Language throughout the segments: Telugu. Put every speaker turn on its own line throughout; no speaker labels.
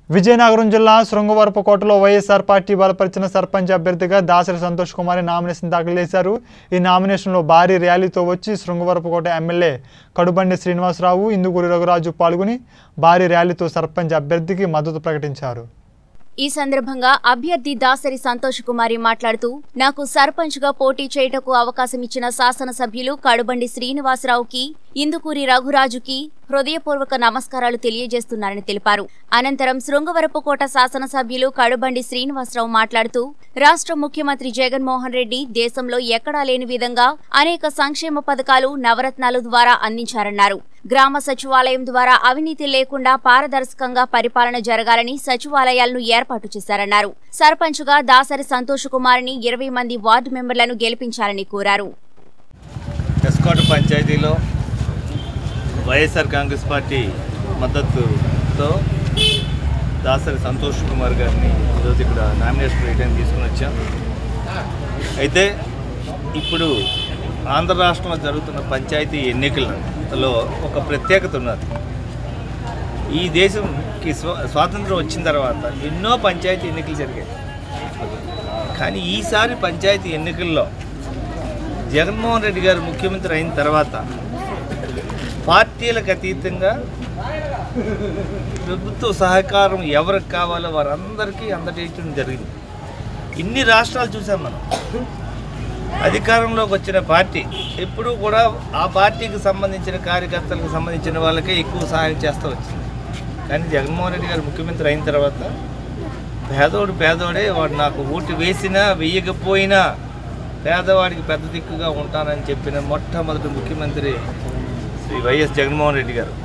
విజయనగరం జిల్లా శృంగవరపుకోటలో వైఎస్ఆర్ పార్టీ బలపరిచిన సర్పంచ్ అభ్యర్థిగా దాసరి సంతోష్ కుమార్ నామినేషన్ దాఖలు చేశారు ఈ నామినేషన్లో భారీ ర్యాలీతో వచ్చి శృంగవరపుకోట ఎమ్మెల్యే కడుబండి శ్రీనివాసరావు ఇందుకూరి రఘురాజు పాల్గొని భారీ ర్యాలీతో సర్పంచ్ అభ్యర్థికి మద్దతు ప్రకటించారు
ఈ సందర్భంగా అభ్యర్థి దాసరి సంతోష్ కుమారి మాట్లాడుతూ నాకు సర్పంచ్ గా పోటీ చేయటకు అవకాశం ఇచ్చిన శాసనసభ్యులు కడుబండి శ్రీనివాసరావుకి ఇందుకూరి రఘురాజుకి హృదయపూర్వక నమస్కారాలు తెలియజేస్తున్నారని తెలిపారు అనంతరం శృంగవరపుకోట శాసనసభ్యులు కడుబండి శ్రీనివాసరావు మాట్లాడుతూ రాష్ట్ర ముఖ్యమంత్రి జగన్మోహన్ రెడ్డి దేశంలో ఎక్కడా లేని విధంగా అనేక సంక్షేమ పథకాలు నవరత్నాలు ద్వారా అందించారన్నారు గ్రామ సచివాలయం ద్వారా అవినీతి లేకుండా పారదర్శకంగా పరిపాలన జరగాలని సచివాలయాలను ఏర్పాటు చేశారన్నారు సర్పంచ్గా దాసరి సంతోష్ కుమార్ని ఇరవై మంది వార్డు మెంబర్లను గెలిపించాలని కోరారు
ఎస్కోట పంచాయతీలో వైఎస్ఆర్ కాంగ్రెస్ పార్టీ మద్దతుతో దాసరి సంతోష్ కుమార్ గారిని ఈరోజు ఇక్కడ నామినేషన్ వేయడానికి తీసుకుని వచ్చాం అయితే ఇప్పుడు ఆంధ్ర రాష్ట్రంలో జరుగుతున్న పంచాయతీ ఎన్నికలలో ఒక ప్రత్యేకత ఉన్నది ఈ దేశంకి స్వా స్వాతంత్రం వచ్చిన తర్వాత ఎన్నో పంచాయతీ ఎన్నికలు జరిగాయి కానీ ఈసారి పంచాయతీ ఎన్నికల్లో జగన్మోహన్ రెడ్డి గారు ముఖ్యమంత్రి అయిన తర్వాత పార్టీలకు అతీతంగా ప్రభుత్వ సహకారం ఎవరికి కావాలో వారందరికీ అందజేయడం జరిగింది ఇన్ని రాష్ట్రాలు చూసాం మనం అధికారంలోకి వచ్చిన పార్టీ ఎప్పుడూ కూడా ఆ పార్టీకి సంబంధించిన కార్యకర్తలకు సంబంధించిన వాళ్ళకే ఎక్కువ సహాయం చేస్తూ వచ్చింది కానీ జగన్మోహన్ రెడ్డి గారు ముఖ్యమంత్రి అయిన తర్వాత పేదోడు పేదోడే వాడు నాకు ఓటు వేసినా వేయకపోయినా పేదవాడికి పెద్ద దిక్కుగా ఉంటానని చెప్పిన మొట్టమొదటి ముఖ్యమంత్రి శ్రీ వైఎస్ జగన్మోహన్ రెడ్డి గారు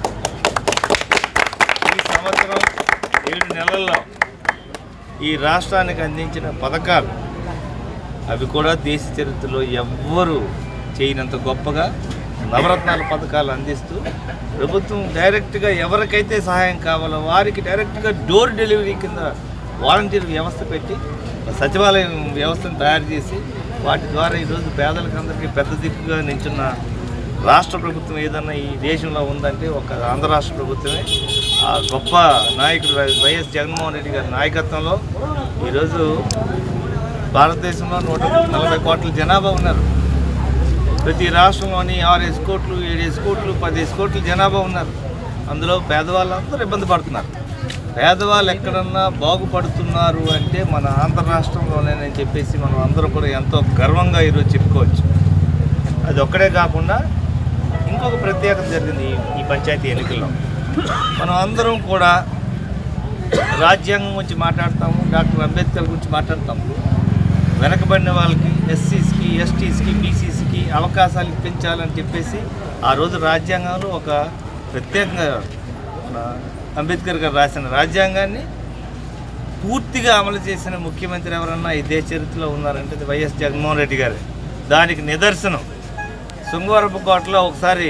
ఈ సంవత్సరం ఏడు నెలల్లో ఈ రాష్ట్రానికి అందించిన పథకాలు అవి కూడా దేశ చరిత్రలో ఎవ్వరూ చేయనంత గొప్పగా నవరత్నాల పథకాలు అందిస్తూ ప్రభుత్వం డైరెక్ట్గా ఎవరికైతే సహాయం కావాలో వారికి డైరెక్ట్గా డోర్ డెలివరీ కింద వాలంటీర్ వ్యవస్థ పెట్టి సచివాలయం వ్యవస్థను తయారు చేసి వాటి ద్వారా ఈరోజు పేదలకు అందరికీ పెద్ద దిక్కుగా నించున్న రాష్ట్ర ప్రభుత్వం ఏదన్నా ఈ దేశంలో ఉందంటే ఒక ఆంధ్ర రాష్ట్ర ప్రభుత్వమే ఆ గొప్ప నాయకుడు వై- వైఎస్ జగన్మోహన్ రెడ్డి గారి నాయకత్వంలో ఈరోజు భారతదేశంలో నూట నలభై కోట్ల జనాభా ఉన్నారు ప్రతి రాష్ట్రంలోని ఆరేసి కోట్లు ఏడేసి కోట్లు పదిహేసి కోట్ల జనాభా ఉన్నారు అందులో పేదవాళ్ళందరూ ఇబ్బంది పడుతున్నారు పేదవాళ్ళు ఎక్కడన్నా బాగుపడుతున్నారు అంటే మన ఆంధ్ర రాష్ట్రంలోనేనని చెప్పేసి మనం అందరూ కూడా ఎంతో గర్వంగా ఈరోజు చెప్పుకోవచ్చు అది ఒక్కడే కాకుండా ఇంకొక ప్రత్యేకత జరిగింది ఈ- ఈ పంచాయతీ ఎన్నికల్లో మనం అందరం కూడా రాజ్యాంగం గురించి మాట్లాడతాము డాక్టర్ అంబేద్కర్ గురించి మాట్లాడతాము వెనకబడిన వాళ్ళకి ఎస్సీస్కి ఎస్టీస్కి బీసీస్కి అవకాశాలు ఇప్పించాలని చెప్పేసి ఆ రోజు రాజ్యాంగంలో ఒక ప్రత్యేకంగా మన అంబేద్కర్ గారు రాసిన రాజ్యాంగాన్ని పూర్తిగా అమలు చేసిన ముఖ్యమంత్రి ఎవరన్నా ఈ దేశ చరిత్రలో ఉన్నారంటే అది వైఎస్ జగన్మోహన్ రెడ్డి గారు దానికి నిదర్శనం శృంగవరపుకోటలో ఒకసారి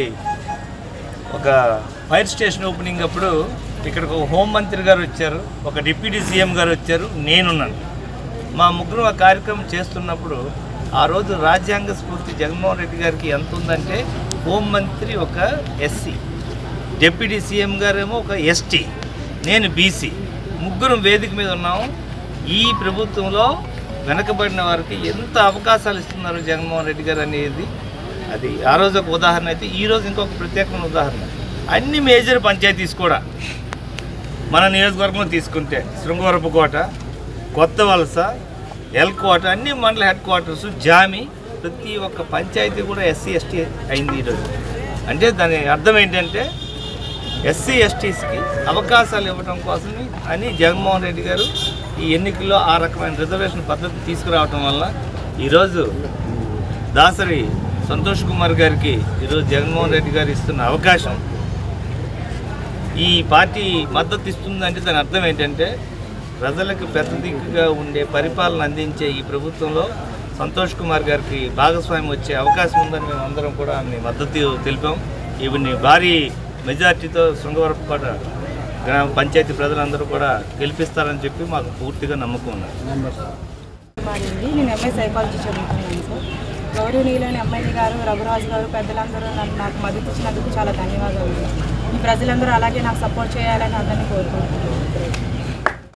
ఒక ఫైర్ స్టేషన్ ఓపెనింగ్ అప్పుడు ఇక్కడికి ఒక హోంమంత్రి గారు వచ్చారు ఒక డిప్యూటీ సీఎం గారు వచ్చారు నేనున్నాను మా ముగ్గురు ఆ కార్యక్రమం చేస్తున్నప్పుడు ఆ రోజు రాజ్యాంగ స్ఫూర్తి జగన్మోహన్ రెడ్డి గారికి ఎంత ఉందంటే హోంమంత్రి ఒక ఎస్సీ డిప్యూటీ సీఎం గారేమో ఒక ఎస్టీ నేను బీసీ ముగ్గురం వేదిక మీద ఉన్నాము ఈ ప్రభుత్వంలో వెనకబడిన వారికి ఎంత అవకాశాలు ఇస్తున్నారు జగన్మోహన్ రెడ్డి గారు అనేది అది ఆ రోజు ఒక ఉదాహరణ అయితే ఈ రోజు ఇంకొక ప్రత్యేకమైన ఉదాహరణ అన్ని మేజర్ పంచాయతీస్ కూడా మన నియోజకవర్గంలో తీసుకుంటే శృంగవరపుకోట కొత్త వలస ఎల్కోట అన్ని మండల హెడ్ క్వార్టర్స్ జామి ప్రతి ఒక్క పంచాయతీ కూడా ఎస్సీ ఎస్టీ అయింది ఈరోజు అంటే దాని అర్థం ఏంటంటే ఎస్సీ ఎస్టీస్కి అవకాశాలు ఇవ్వడం కోసమే అని జగన్మోహన్ రెడ్డి గారు ఈ ఎన్నికల్లో ఆ రకమైన రిజర్వేషన్ పద్ధతి తీసుకురావటం వల్ల ఈరోజు దాసరి సంతోష్ కుమార్ గారికి ఈరోజు జగన్మోహన్ రెడ్డి గారు ఇస్తున్న అవకాశం ఈ పార్టీ మద్దతు ఇస్తుందంటే దాని అర్థం ఏంటంటే ప్రజలకు పెద్ద దిక్కుగా ఉండే పరిపాలన అందించే ఈ ప్రభుత్వంలో సంతోష్ కుమార్ గారికి భాగస్వామ్యం వచ్చే అవకాశం ఉందని మేము అందరం కూడా ఆమె మద్దతు తెలిపాం ఈవిని భారీ మెజార్టీతో శృంగవరపుకోట గ్రామ పంచాయతీ ప్రజలందరూ కూడా గెలిపిస్తారని చెప్పి మాకు పూర్తిగా నమ్మకం ఉన్నది
మారింది నేను ఎంఏ సైకాలజీ చదువుతున్నాను సార్ గౌరవనీయులైన ఎమ్మెల్యే గారు రఘురాజు గారు పెద్దలందరూ నన్ను నాకు మద్దతు ఇచ్చినందుకు చాలా ధన్యవాదాలు ఈ ప్రజలందరూ అలాగే నాకు సపోర్ట్ చేయాలని అందరినీ కోరుకుంటున్నాను